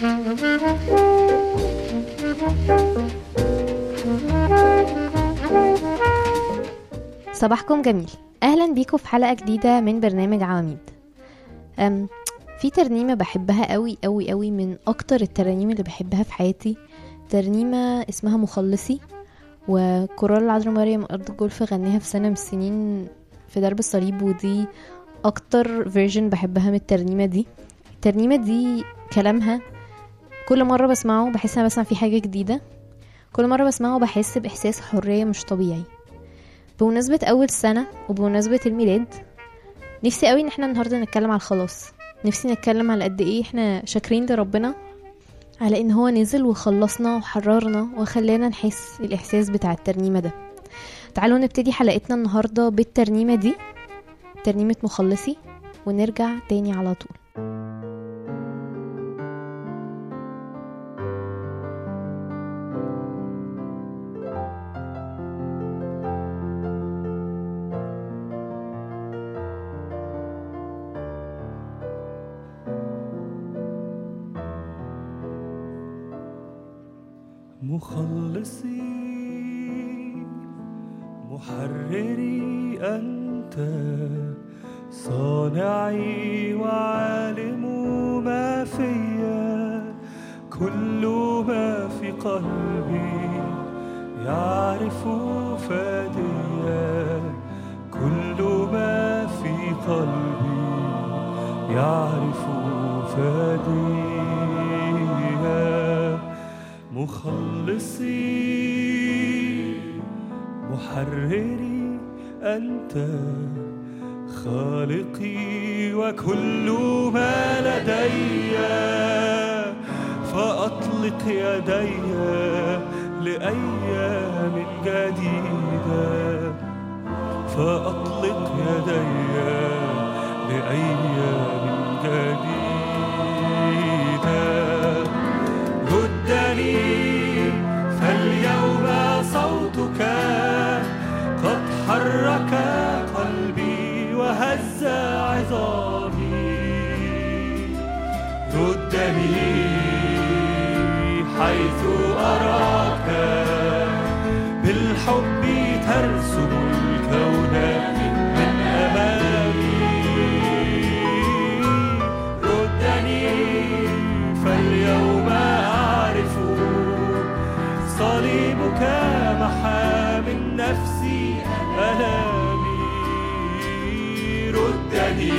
صباحكم جميل اهلا بيكم في حلقه جديده من برنامج عواميد أم في ترنيمه بحبها قوي قوي قوي من اكتر الترانيم اللي بحبها في حياتي ترنيمه اسمها مخلصي وكورال العذراء مريم ارض الجولف غنيها في سنه من السنين في درب الصليب ودي اكتر فيرجن بحبها من الترنيمه دي الترنيمه دي كلامها كل مره بسمعه بحس انا بسمع فيه حاجه جديده كل مره بسمعه بحس باحساس حريه مش طبيعي بمناسبة أول سنة وبمناسبة الميلاد نفسي قوي إن احنا النهاردة نتكلم على الخلاص نفسي نتكلم على قد إيه احنا شاكرين لربنا على إن هو نزل وخلصنا وحررنا وخلانا نحس الإحساس بتاع الترنيمة ده تعالوا نبتدي حلقتنا النهاردة بالترنيمة دي ترنيمة مخلصي ونرجع تاني على طول مخلصي محرري أنت صانعي وعالم ما فيا كل ما في قلبي يعرف فاديا كل ما في قلبي يعرف فاديا مخلصي محرري أنت خالقي وكل ما لدي فأطلق يدي لأيام جديدة فأطلق يدي لأيام جديدة ردني فاليوم صوتك قد حرك قلبي وهز عظامي ردني حيث أراك بالحب ترسم الكون من أمامي ردني فاليوم أعرف صليبك محى من نفسي ألامي ردني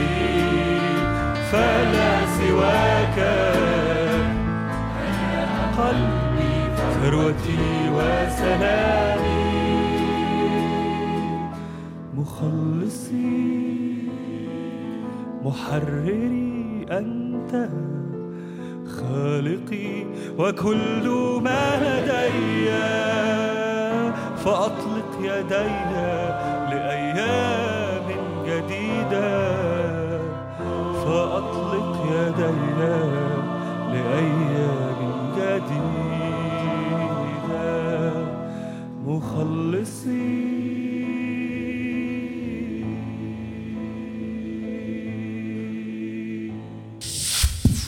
فلا سواك قلبي ثروتي وسلامي مخلصي محرري أنت خالقي وكل ما لدي فأطلق يدي لأيام جديدة فأطلق يدي لأيام جديدة مخلصي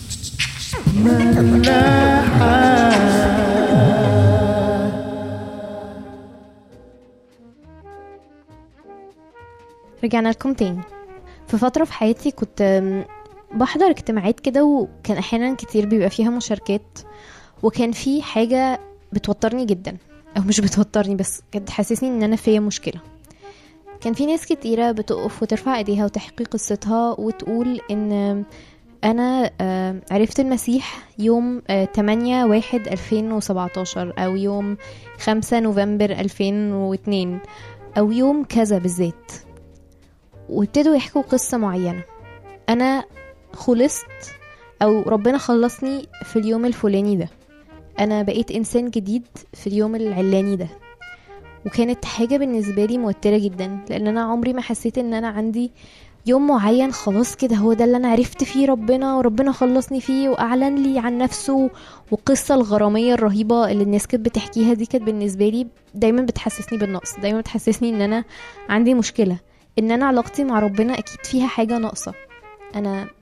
رجعنا لكم تاني في فترة في حياتي كنت أم، بحضر اجتماعات كده وكان أحيانا كتير بيبقى فيها مشاركات وكان في حاجة بتوترني جدا أو مش بتوترني بس كانت تحسسني إن أنا فيا مشكلة كان في ناس كتيرة بتقف وترفع ايديها وتحكي قصتها وتقول إن أنا آه، عرفت المسيح يوم آه، 8 واحد 2017 أو يوم 5 نوفمبر 2002 أو يوم كذا بالذات وابتدوا يحكوا قصة معينة أنا خلصت أو ربنا خلصني في اليوم الفلاني ده أنا بقيت إنسان جديد في اليوم العلاني ده وكانت حاجة بالنسبة لي موترة جدا لأن أنا عمري ما حسيت إن أنا عندي يوم معين خلاص كده هو ده اللي أنا عرفت فيه ربنا وربنا خلصني فيه وأعلن لي عن نفسه والقصة الغرامية الرهيبة اللي الناس كانت بتحكيها دي كانت بالنسبة لي دايما بتحسسني بالنقص دايما بتحسسني إن أنا عندي مشكلة ان انا علاقتي مع ربنا اكيد فيها حاجه ناقصه انا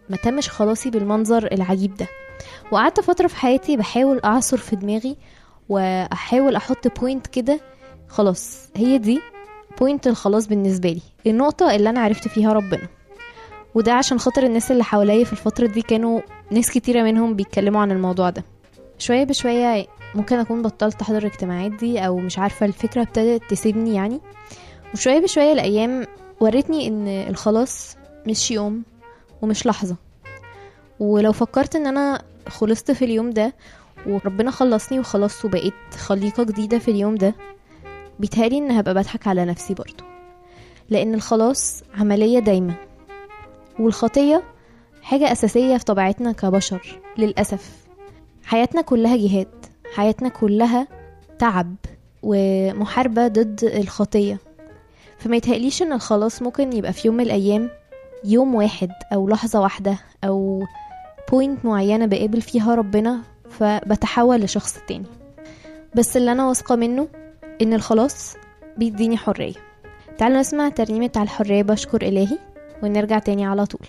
ما تمش خلاصي بالمنظر العجيب ده وقعدت فترة في حياتي بحاول أعصر في دماغي وأحاول أحط بوينت كده خلاص هي دي بوينت الخلاص بالنسبة لي النقطة اللي أنا عرفت فيها ربنا وده عشان خاطر الناس اللي حواليا في الفترة دي كانوا ناس كتيرة منهم بيتكلموا عن الموضوع ده شوية بشوية ممكن أكون بطلت أحضر الاجتماعات دي أو مش عارفة الفكرة ابتدت تسيبني يعني وشوية بشوية الأيام ورتني إن الخلاص مش يوم ومش لحظة ولو فكرت إن أنا خلصت في اليوم ده وربنا خلصني وخلاص وبقيت خليقة جديدة في اليوم ده بيتهيألي إن هبقى بضحك على نفسي برضو لأن الخلاص عملية دايمة والخطية حاجة أساسية في طبيعتنا كبشر للأسف حياتنا كلها جهاد حياتنا كلها تعب ومحاربة ضد الخطية فما يتهيأليش ان الخلاص ممكن يبقى في يوم من الأيام يوم واحد أو لحظة واحدة أو بوينت معينة بقابل فيها ربنا فبتحول لشخص تاني بس اللي أنا واثقة منه إن الخلاص بيديني حرية تعالوا نسمع ترنيمة على الحرية بشكر إلهي ونرجع تاني على طول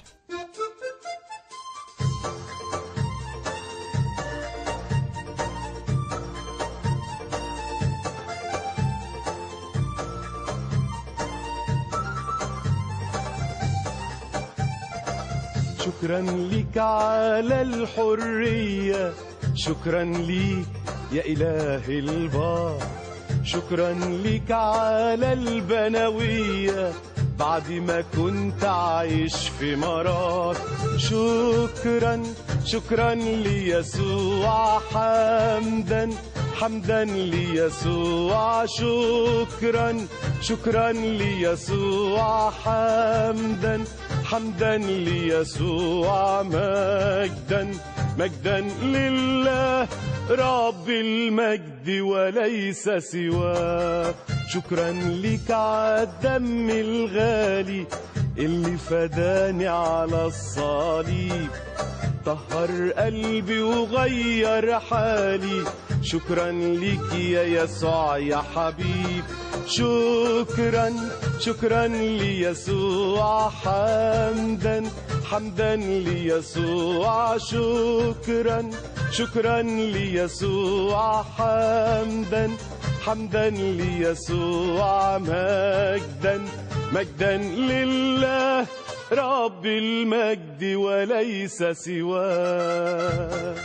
شكرا لك على الحرية شكرا ليك يا إله البار شكرا لك على البنوية بعد ما كنت عايش في مرار شكرا شكرا ليسوع حمدا حمدا ليسوع شكرا شكرا ليسوع حمدا حمدا ليسوع مجدا مجدا لله رب المجد وليس سواه شكرا لك عالدم الغالي اللي فداني على الصليب طهر قلبي وغير حالي شكرا ليك يا يسوع يا حبيب شكرا شكرا ليسوع حمدا حمدا ليسوع شكرا شكرا ليسوع حمدا حمدا ليسوع مجدا مجدا لله رب المجد وليس سواه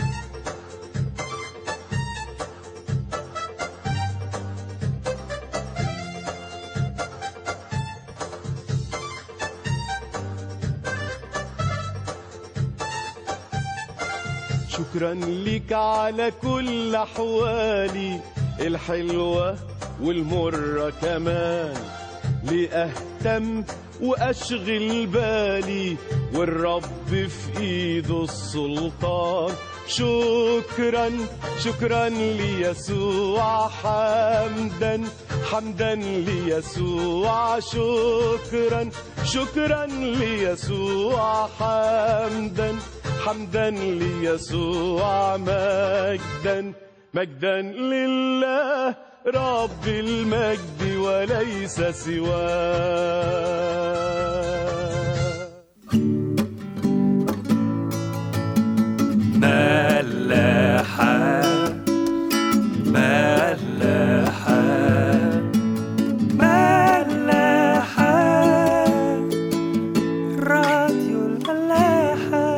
شكرا لك على كل احوالي الحلوه والمره كمان لاهتم واشغل بالي والرب في ايده السلطان شكرا شكرا ليسوع حمدا حمدا ليسوع شكرا شكرا ليسوع حمدا حمدا ليسوع مجدا مجدا لله رب المجد وليس سواه ملاحة ملاحة ملاحة راديو الملاحة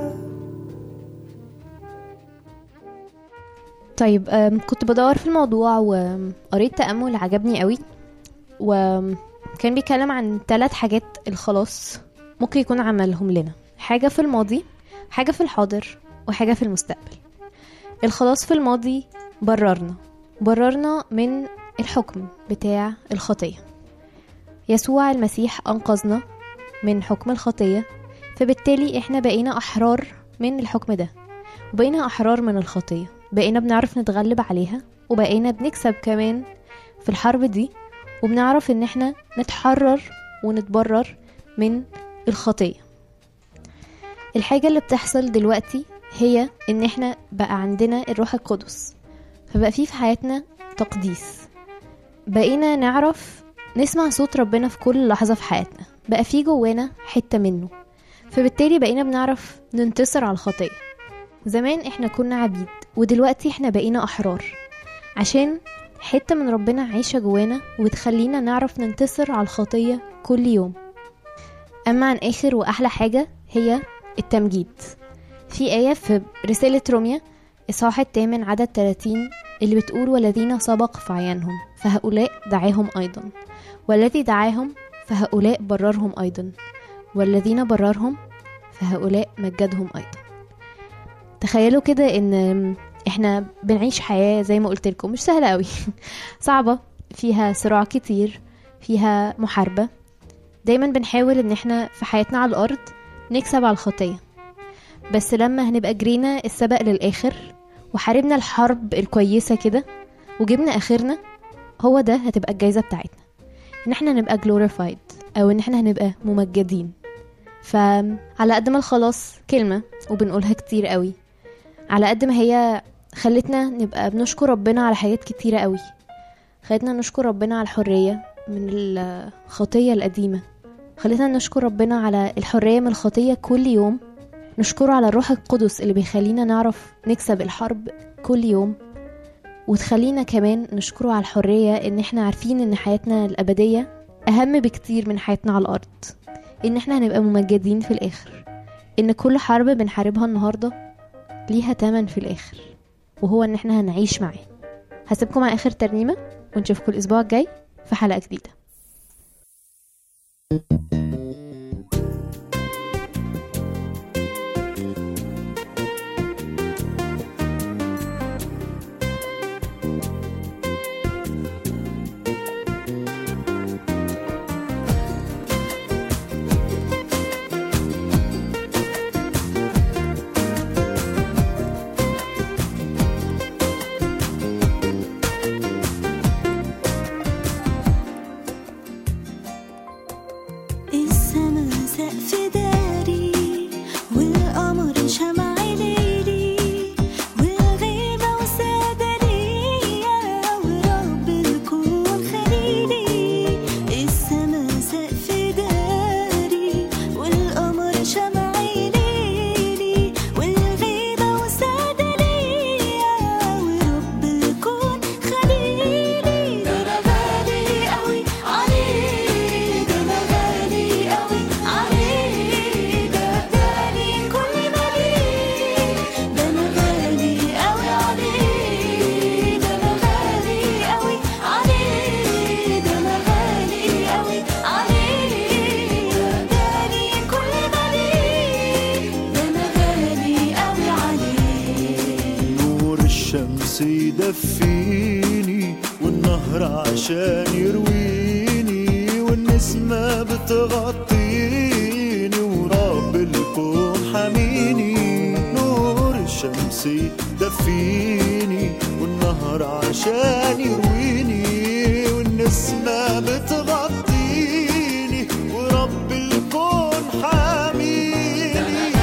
طيب أم، كنت بدور في الموضوع وقريت تأمل عجبني قوي وكان بيتكلم عن ثلاث حاجات الخلاص ممكن يكون عملهم لنا حاجة في الماضي حاجة في الحاضر وحاجة في المستقبل الخلاص في الماضي بررنا بررنا من الحكم بتاع الخطية يسوع المسيح أنقذنا من حكم الخطية فبالتالي احنا بقينا أحرار من الحكم ده وبقينا أحرار من الخطية بقينا بنعرف نتغلب عليها وبقينا بنكسب كمان في الحرب دي وبنعرف ان احنا نتحرر ونتبرر من الخطية الحاجة اللي بتحصل دلوقتي هي ان احنا بقى عندنا الروح القدس فبقى في في حياتنا تقديس بقينا نعرف نسمع صوت ربنا في كل لحظة في حياتنا بقى في جوانا حتة منه فبالتالي بقينا بنعرف ننتصر على الخطية زمان احنا كنا عبيد ودلوقتي احنا بقينا أحرار عشان حتة من ربنا عايشة جوانا وتخلينا نعرف ننتصر على الخطية كل يوم أما عن آخر وأحلى حاجة هي التمجيد في آية في رسالة روميا إصحاح الثامن عدد 30 اللي بتقول والذين سبق في عيانهم فهؤلاء دعاهم أيضا والذي دعاهم فهؤلاء بررهم أيضا والذين بررهم فهؤلاء مجدهم أيضا تخيلوا كده إن إحنا بنعيش حياة زي ما قلت لكم مش سهلة قوي صعبة فيها صراع كتير فيها محاربة دايما بنحاول إن إحنا في حياتنا على الأرض نكسب على الخطية بس لما هنبقى جرينا السبق للآخر وحاربنا الحرب الكويسة كده وجبنا آخرنا هو ده هتبقى الجايزة بتاعتنا إن احنا نبقى glorified أو إن احنا هنبقى ممجدين فعلى قد ما الخلاص كلمة وبنقولها كتير قوي على قد ما هي خلتنا نبقى بنشكر ربنا على حاجات كتيرة قوي خلتنا نشكر ربنا على الحرية من الخطية القديمة خلتنا نشكر ربنا على الحرية من الخطية كل يوم نشكره على الروح القدس اللي بيخلينا نعرف نكسب الحرب كل يوم وتخلينا كمان نشكره على الحرية ان احنا عارفين ان حياتنا الأبدية أهم بكتير من حياتنا على الأرض ان احنا هنبقى ممجدين في الآخر ان كل حرب بنحاربها النهاردة ليها تمن في الآخر وهو ان احنا هنعيش معاه هسيبكم مع آخر ترنيمة ونشوفكم الأسبوع الجاي في حلقة جديدة السما سقف داري والقمر شمع ليلي والغيمة وسادة ليا ورب الكون خليلي السما سقف داري والقمر شمع ليلي والغيمة وسادة ليا ورب الكون خليلي ده أنا غالي قوي عليه ده أنا غالي قوي عليه ده اداني كل ما ليه ده أنا غالي قوي عليه ده أنا غالي قوي عليه ده أنا غالي قوي عليه ده اداني كل ما ليه ده أنا غالي قوي عليه نور الشمس يدفيني والنهر عشان يرويني والنسمة بتغطيني ورب الكون حميني نور الشمس يدفيني والنهر عشان يرويني والنسمة بتغطيني ورب الكون حميني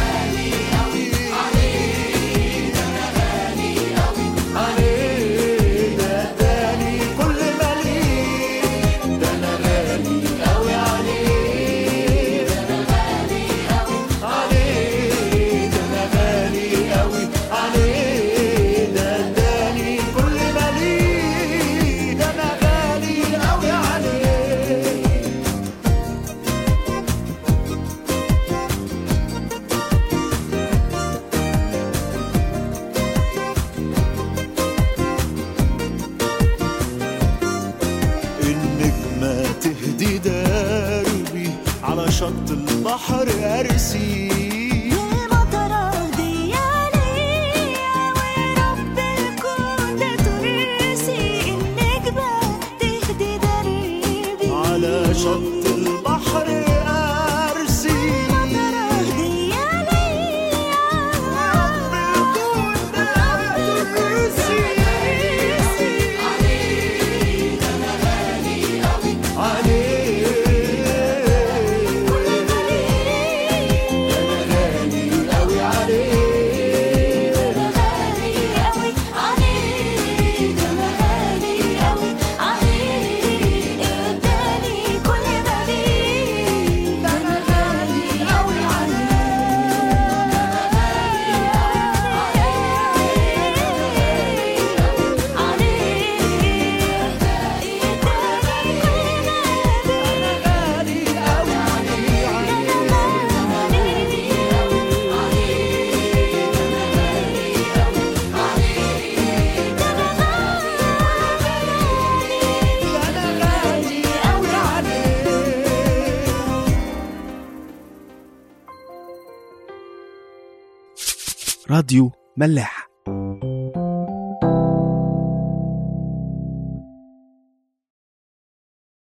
عليه ده اداني كل ما ليه ده انا غالي قوي عليه ده انا غالي قوي عليه ده انا غالي قوي عليه ده اداني كل ما ليه ده انا غالي قوي عليه النجمة تهدي دربي على شط البحر أرسي المطرة دي عليا ورب الكون ده ترسي النجمة تهدي دربي على شط البحر أرسي المطرة دي عليا رب الكون ده ترسي عليه قوي عليه غالي قوي عليه ده أنا غالي قوي عليه اداني كل راديو ملاح